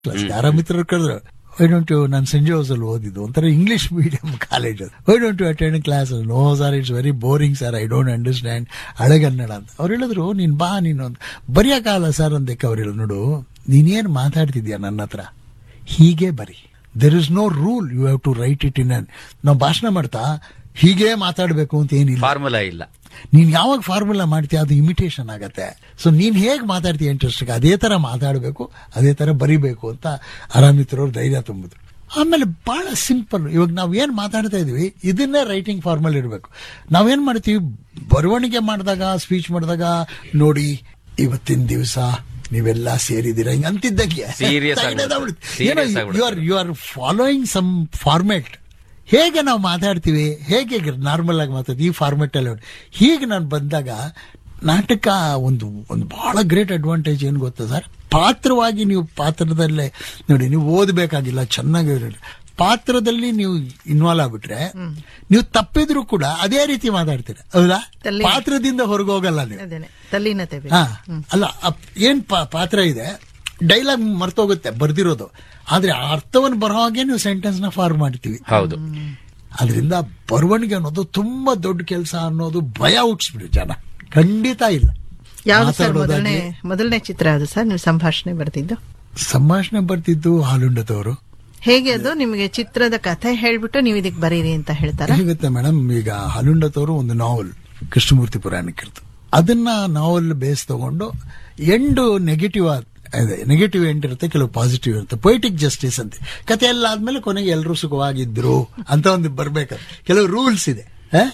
Class ಯಾರ ಮಿತ್ರರು ಕರೆದ್ರು ವೈ ಡೋಂಟ್ ಯು ನಾನು ಸೆಂಟ್ ಜೋಸ್ ಅಲ್ಲಿ ಓದಿದ್ದು ಒಂಥರ ಇಂಗ್ಲಿಷ್ ಮೀಡಿಯಂ ಕಾಲೇಜ್ ಅದು why don't you attend class no sir it's very boring sir I don't understand Halegannada ಅಂತ ಅವ್ರು ಹೇಳಿದ್ರು ನೀನ್ ಬಾ ನೀನು ಅಂತ ಬರೆಯಕ್ಕಾಗಲ್ಲ ಸರ್ ಅಂದಕ್ಕೆ ಅವ್ರು ಹೇಳಿದ್ರು ನೋಡು ನೀನೇನ್ ಮಾತಾಡ್ತಿದ್ಯಾ ನನ್ನ ಹತ್ರ ಹೀಗೆ ಬರಿ there is no rule you have to write it in ನಾವು ಭಾಷಣ ಮಾಡ್ತಾ ಹೀಗೆ ಮಾತಾಡಬೇಕು ಅಂತ ಏನಿಲ್ಲ ಫಾರ್ಮುಲಾ ಇಲ್ಲ ನೀನ್ ಯಾವಾಗ ಫಾರ್ಮುಲಾ ಮಾಡ್ತೀಯ ಅದು ಇಮಿಟೇಷನ್ ಆಗತ್ತೆ ಸೊ ನೀನ್ ಹೇಗ್ ಮಾತಾಡ್ತೀಯ ಇಂಟ್ರೆಸ್ಟ್ ಅದೇ ತರ ಮಾತಾಡಬೇಕು ಅದೇ ತರ ಬರಿಬೇಕು ಅಂತ ಆರಾಮಿತ್ರವ್ರು ಧೈರ್ಯ ತುಂಬಿದ್ರು ಆಮೇಲೆ ಬಹಳ ಸಿಂಪಲ್ ಇವಾಗ ನಾವ್ ಏನ್ ಮಾತಾಡ್ತಾ ಇದೀವಿ ಇದನ್ನೇ ರೈಟಿಂಗ್ ಫಾರ್ಮಲ್ ಇರಬೇಕು ನಾವೇನ್ ಮಾಡ್ತೀವಿ ಬರವಣಿಗೆ ಮಾಡಿದಾಗ ಸ್ಪೀಚ್ ಮಾಡಿದಾಗ ನೋಡಿ ಇವತ್ತಿನ ದಿವಸ ನೀವೆಲ್ಲ ಸೇರಿದ್ದೀರ ಹಿಂಗ ಅಂತಿದ್ದಕ್ಕೆ Serious ಆಗ್ಬಿಡುತ್ತೆ. Serious ಆಗ್ಬಿಡುತ್ತೆ. You are you are following some format ಹೇಗೆ ನಾವು ಮಾತಾಡ್ತೀವಿ ಹೇಗೆ ನಾರ್ಮಲ್ ಆಗಿ ಮಾತಾಡ್ತೀವಿ ಈ ಫಾರ್ಮೆಟ್ ಅಲ್ಲಿ ನೋಡಿ. ಹೀಗೆ ನಾನು ಬಂದಾಗ ನಾಟಕ ಒಂದು ಒಂದು ಬಹಳ ಗ್ರೇಟ್ ಅಡ್ವಾಂಟೇಜ್ ಏನು ಗೊತ್ತಾ ಸರ್ ಪಾತ್ರವಾಗಿ ನೀವು ಪಾತ್ರದಲ್ಲೇ ನೋಡಿ ನೀವು ಓದಬೇಕಾಗಿಲ್ಲ ಚೆನ್ನಾಗಿ ಪಾತ್ರದಲ್ಲಿ ನೀವು ಇನ್ವಾಲ್ವ್ ಆಗ್ಬಿಟ್ರೆ ನೀವು ತಪ್ಪಿದ್ರು ಕೂಡ ಅದೇ ರೀತಿ ಮಾತಾಡ್ತೀರ ಹೌದಾ ತಲ್ಲಿ- ಪಾತ್ರದಿಂದ ಹೊರಗೋಗಲ್ಲ ನೀವು ಅದೇನೆ ತಲ್ಲೀನತೆ ಬೇಕು. ಹಾ ಅಲ್ಲ ಅಪ್- ಏನ್ ಪಾ- ಪಾತ್ರ ಇದೆ ಡೈಲಾಗ್ ಮರ್ತೋಗುತ್ತೆ ಬರ್ದಿರೋದು ಆದ್ರೆ ಆ ಅರ್ಥವನ್ನು ಬರೋ ಹಾಗೆ ನೀವು ಸೆಂಟೆನ್ಸ್ ನ ಫಾರ್ಮ್ ಮಾಡ್ತೀವಿ ಹೌದು ಅದರಿಂದ ಬರವಣಿಗೆ ಅನ್ನೋದು ತುಂಬಾ ದೊಡ್ಡ ಕೆಲಸ ಅನ್ನೋದು ಭಯ ಹುಟ್ಟಿಸ್ಬಿಡಿ ಜನ ಖಂಡಿತ ಇಲ್ಲ ಯಾವ್ದು ಸರ್ ಮಾತಾಡೋದಾಗ್ಲಿ, ಮೊದಲನೇ ಮೊದಲನೇ ಚಿತ್ರ ಯಾವುದು ಸರ್ ನೀವು ಸಂಭಾಷಣೆ ಬರ್ತಿದ್ದು ಸಂಭಾಷಣೆ ಬರ್ತಿದ್ದು ಹಾಲುಂಡದವರು ಹೇಗೆ ಅದು ನಿಮಗೆ ಚಿತ್ರದ ಕಥೆ ಹೇಳ್ಬಿಟ್ಟು ನೀವು ಇದಕ್ಕೆ ಬರೀರಿ ಅಂತ ಹೇಳ್ತಾರ ಹೇಗುತ್ತೆ ಮೇಡಮ್ ಈಗ ಹಾಲುಂಡದವರು ಒಂದು ನಾವಲ್ ಕೃಷ್ಣಮೂರ್ತಿ ಪುರಾಣಿಕರದು ಅದನ್ನ ನಾವಲ್ ಬೇಸ್ ತಗೊಂಡು ಎಂಡು ನೆಗೆಟಿವ್ ಇದೆ ನೆಗೆಟಿವ್ ಎಂಡ್ ಇರುತ್ತೆ ಕೆಲವು ಪಾಸಿಟಿವ್ ಇರುತ್ತೆ ಪೊಯಿಟಿಕ್ ಜಸ್ಟಿಸ್ ಅಂತ ಕತೆ ಎಲ್ಲ ಆದ್ಮೇಲೆ ಕೊನೆಗೆ ಎಲ್ಲರೂ ಸುಖವಾಗಿದ್ರು ಅಂತ ಒಂದು ಬರ್ಬೇಕಾದ್ರೆ ಕೆಲವು ರೂಲ್ಸ್ ಇದೆ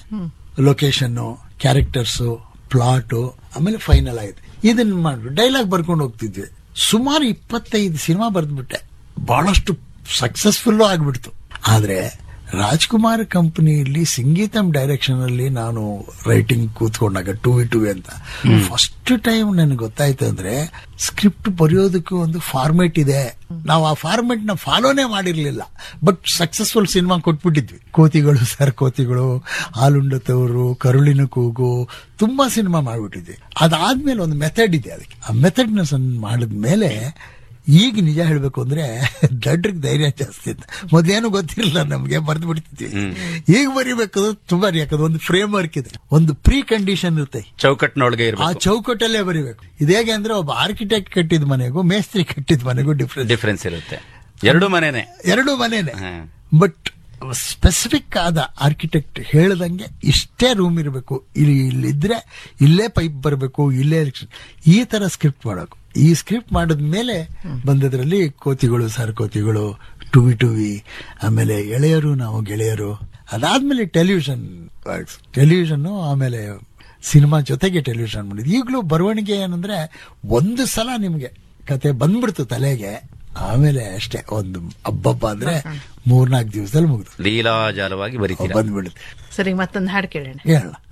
ಲೊಕೇಶನ್ ಕ್ಯಾರೆಕ್ಟರ್ಸ್ ಪ್ಲಾಟ್ ಆಮೇಲೆ ಫೈನಲ್ ಆಗಿದೆ ಇದನ್ನ ಮಾಡ್ಬಿಟ್ಟು ಡೈಲಾಗ್ ಬರ್ಕೊಂಡು ಹೋಗ್ತಿದ್ವಿ ಸುಮಾರು ಇಪ್ಪತ್ತೈದು ಸಿನಿಮಾ ಬರೆದ್ಬಿಟ್ಟೆ ಬಹಳಷ್ಟು ಸಕ್ಸಸ್ಫುಲ್ ಆಗ್ಬಿಡ್ತು ಆದ್ರೆ ರಾಜ್ಕುಮಾರ್ ಕಂಪನಿಯಲ್ಲಿ ಸಂಗೀತಂ ಡೈರೆಕ್ಷನ್ ಅಲ್ಲಿ ನಾನು ರೈಟಿಂಗ್ ಕೂತ್ಕೊಂಡಾಗ ಟೂ ವಿ ಟೂ ಅಂತ ಫಸ್ಟ್ ಟೈಮ್ ನನಗೆ ಗೊತ್ತಾಯ್ತು ಅಂದ್ರೆ ಸ್ಕ್ರಿಪ್ಟ್ ಬರೆಯೋದಕ್ಕೂ ಒಂದು ಫಾರ್ಮೆಟ್ ಇದೆ ನಾವು ಆ ಫಾರ್ಮೆಟ್ ನ ಫಾಲೋನೇ ಮಾಡಿರ್ಲಿಲ್ಲ ಬಟ್ ಸಕ್ಸಸ್ಫುಲ್ ಸಿನಿಮಾ ಕೊಟ್ಬಿಟ್ಟಿದ್ವಿ ಕೋತಿಗಳು ಸರ್ ಕೋತಿಗಳು ಹಾಲುಂಡತವರು ಕರುಳಿನ ಕೂಗು ತುಂಬಾ ಸಿನಿಮಾ ಮಾಡ್ಬಿಟ್ಟಿದ್ವಿ ಅದಾದ್ಮೇಲೆ ಒಂದು ಮೆಥಡ್ ಇದೆ ಅದಕ್ಕೆ ಆ ಮೆಥಡ್ ನ ಮಾಡಿದ್ಮೇಲೆ ಈಗ ನಿಜ ಹೇಳ್ಬೇಕು ಅಂದ್ರೆ ದಡ್ರಿಗೆ ಧೈರ್ಯ ಜಾಸ್ತಿ ಅಂತ ಮೊದ್ಲೇನು ಗೊತ್ತಿರಲಿಲ್ಲ ನಮ್ಗೆ ಬರ್ದು ಬಿಡ್ತಿದ್ವಿ ಈಗ ಬರಿಬೇಕು ತುಂಬಾ ಯಾಕಂದ್ರೆ ಒಂದು ಫ್ರೇಮ್ ವರ್ಕ್ ಇದೆ ಒಂದು ಪ್ರೀ ಕಂಡೀಷನ್ ಇರುತ್ತೆ ಚೌಕಟ್ಟಿನೊಳಗೆ ಆ ಇರಬೇಕು ಚೌಕಟ್ಟಲ್ಲೇ ಬರಿಬೇಕು ಇದೇಗೆ ಅಂದ್ರೆ ಒಬ್ಬ ಆರ್ಕಿಟೆಕ್ಟ್ ಕಟ್ಟಿದ ಮನೆಗೂ ಮೇಸ್ತ್ರಿ ಕಟ್ಟಿದ ಮನೆಗೂ ಡಿಫ್ರೆನ್ಸ್ ಡಿಫರೆನ್ಸ್ ಇರುತ್ತೆ ಎರಡು ಮನೆನೆ ಎರಡು ಮನೇನೆ ಹಾ. ಬಟ್ ಸ್ಪೆಸಿಫಿಕ್ ಆದ ಆರ್ಕಿಟೆಕ್ಟ್ ಹೇಳ್ದಂಗೆ ಇಷ್ಟೇ ರೂಮ್ ಇರಬೇಕು ಇಲ್ಲಿ ಇಲ್ಲಿದ್ರೆ ಇಲ್ಲೇ ಪೈಪ್ ಬರಬೇಕು ಇಲ್ಲೇ electric- ಈ ತರ ಸ್ಕ್ರಿಪ್ಟ್ ಮಾಡಬೇಕು ಈ ಸ್ಕ್ರಿಪ್ಟ್ ಮಾಡಿದ್ಮೇಲೆ ಬಂದದ್ರಲ್ಲಿ ಕೋತಿಗಳು ಸರ್ ಕೋತಿಗಳು ಟುವಿ ಟುವಿ ಆಮೇಲೆ ಎಳೆಯರು ನಾವು ಗೆಳೆಯರು ಅದಾದ್ಮೇಲೆ ಟೆಲಿವಿಷನ್ ಟೆಲಿವಿಷನ್ ಆಮೇಲೆ ಸಿನಿಮಾ ಜೊತೆಗೆ ಟೆಲಿವಿಷನ್ ಮಾಡಿದ್ವಿ ಈಗಲೂ ಬರವಣಿಗೆ ಏನಂದ್ರೆ ಒಂದು ಸಲ ನಿಮ್ಗೆ ಕತೆ ಬಂದ್ಬಿಡ್ತು ತಲೆಗೆ ಆಮೇಲೆ ಅಷ್ಟೇ ಒಂದು ಹಬ್ಬಬ್ಬ ಅಂದ್ರೆ ಮೂರ್ನಾಲ್ಕು ದಿವಸದಲ್ಲಿ ಮುಗಿದು ಲೀಲಾಜಾಲವಾಗಿ ಬರೀತೀರಾ ಬಂದ್ಬಿಡುತ್ತೆ ಸರಿ ಮತ್ತೊಂದು ಹಾಡು ಕೇಳೋಣ ಹೇಳಲ್ಲ